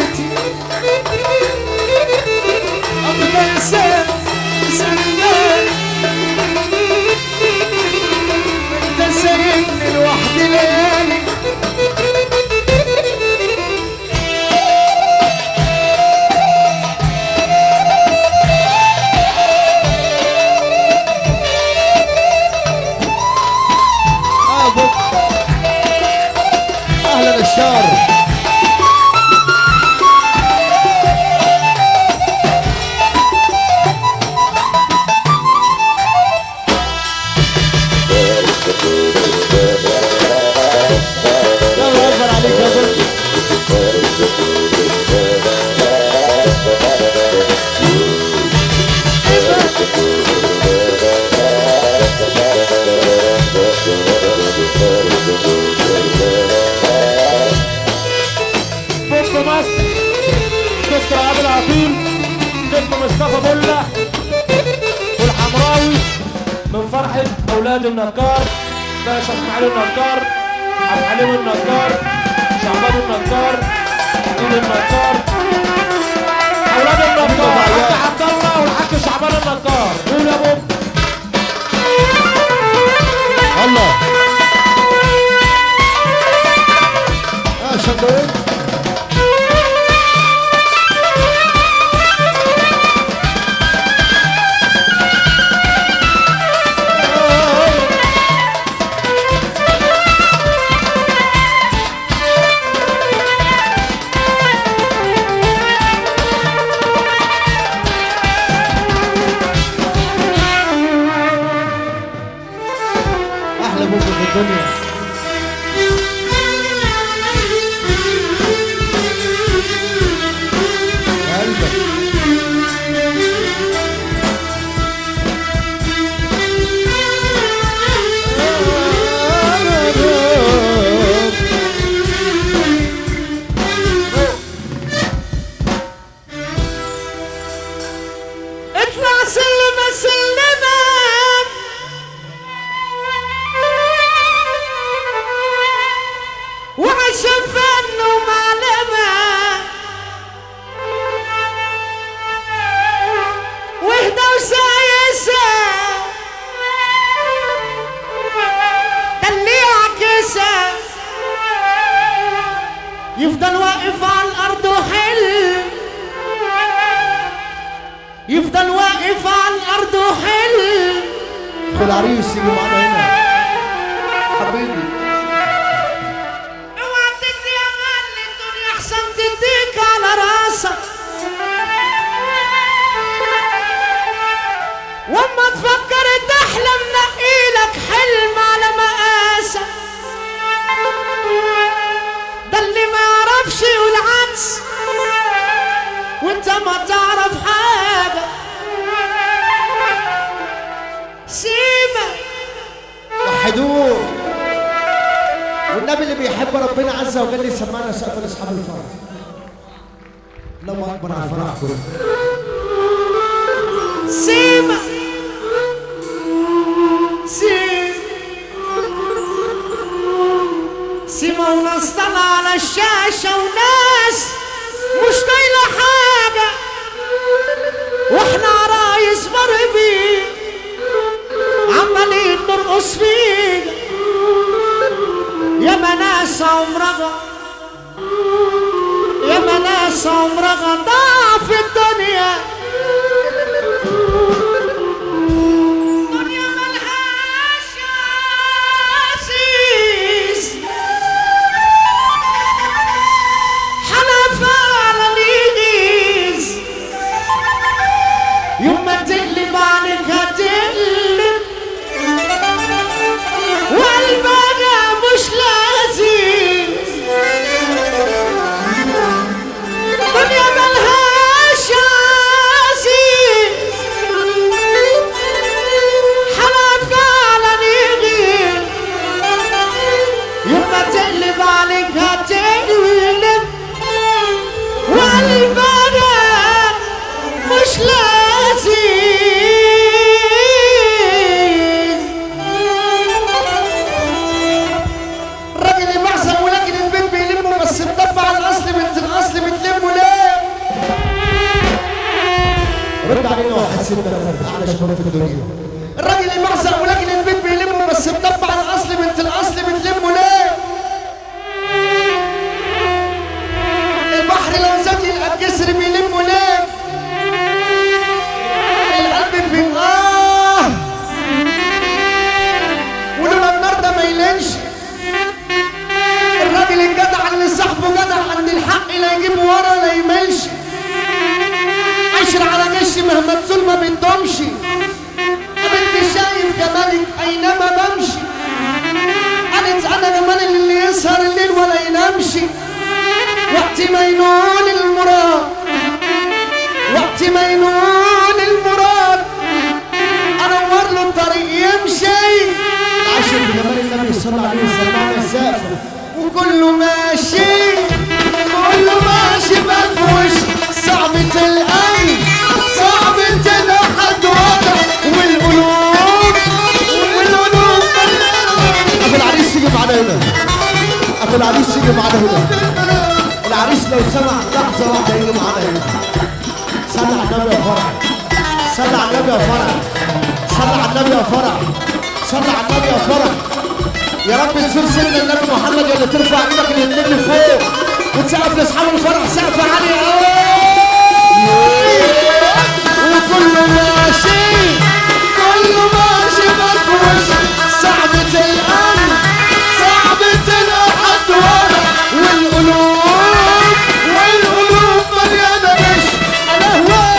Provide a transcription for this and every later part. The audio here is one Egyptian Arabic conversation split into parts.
حياتي أبغى إنسان زمان أنت سايبني لوحدي ليالي أبوك أهلا الشار الله أكبر عليك يا بطل بوب مصر دكتور عادل عطيل دكتور مصطفى بله والحمراوي من فرحة أولاد النجار باشا اسماعيل النجار عبد الحليم النجار شعبان النجار عيد النجار أولاد النجار الحاج عبد الله والحاج شعبان النجار قول يا بوب الله آه شندوين أحلى بوب في الدنيا يا قلبك اطلع سلمة سلمة وعشان فن ومعلمة وهدى وسايسة ده اللي يعكسها يفضل واقف على الأرض وحلم يفضل واقف على الارض وحلم خد العريس يجي معانا هنا حبيبي اوعى تدي يا غالي الدنيا احسن تديك على راسك واما تفكر تحلم نقيلك حلم على مقاسك ده اللي ما يعرفش يقول عكس وانت ما تعرف حاجه سيبك وحدوه والنبي اللي بيحب ربنا عز وجل يسمعنا سقف لاصحاب الفرح الله اكبر على الفرح كله سيما سيما سيما وناس طالعة على الشاشة وناس مش طايلة حاجة واحنا عرايس مربي عمالين نرقص فينا يا ناس عمرها يا ناس عمرها ضاع في الدنيا دنيا ملهاش عزيز حلف على اليديز يوم ما تقلب عليك هتقلب والبقى مش لذيذ دنيا ملهاش سيدنا فرد اعلى شباب في الدنيا الراجل المعزق ولكن البيت بيلمه بس مطبع الاصل بنت الاصل بتلمه ليه؟ البحر لو زاد يلقى الجسر بيلمه ليه؟ القلب في اه ولولا النار ده ما يلينش الراجل الجدع اللي صاحبه جدع عند الحق لا يجيب ورا لا يملش عشر على غش مهما تزول ما بتدومش بنت شايف جمالك اينما بمشي قالت انا جمال اللي يسهر الليل ولا ينامش وقت ما ينول المراد وقت ما ينول المراد انور له الطريق يمشي عاشر بجمال النبي صلى الله عليه وسلم السقف وكله ماشي كله ماشي بفوش صعبة القلب صعبة الأحد وضع والقلوب والقلوب ابو العريس يجي معانا هنا ابو العريس يجي معانا هنا العريس لو سمع لحظه واحده يجي معانا هنا صلى على النبي يا فرح صلى على النبي يا فرح صلى على النبي يا فرح صلى على النبي يا فرح يا رب تزور سيدنا النبي محمد يا اللي ترفع ايدك الاتنين لفوق وتسقف لاصحاب الفرح سقف عالي قوي وكله ماشي كله ماشي مفوش صعبة القلب صعبة الأحد وضع والقلوب والقلوب مليانة غش أنا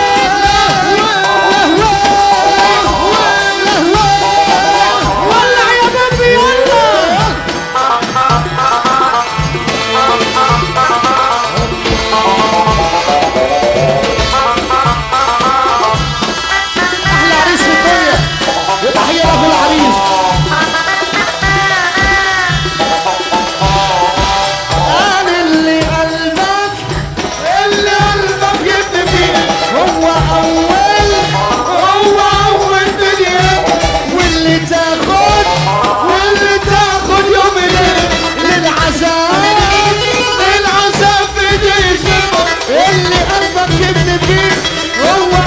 ولع يا بابي ولع احلى عريس في الدنيا وتحيه له العريس قال اللي قلبك اللي قلبك يبني فيه هو اول هو اول دنيا واللي تاخد واللي تاخد يوم الليل للعذاب العذاب في جيش اللي قلبك يبني فيه هو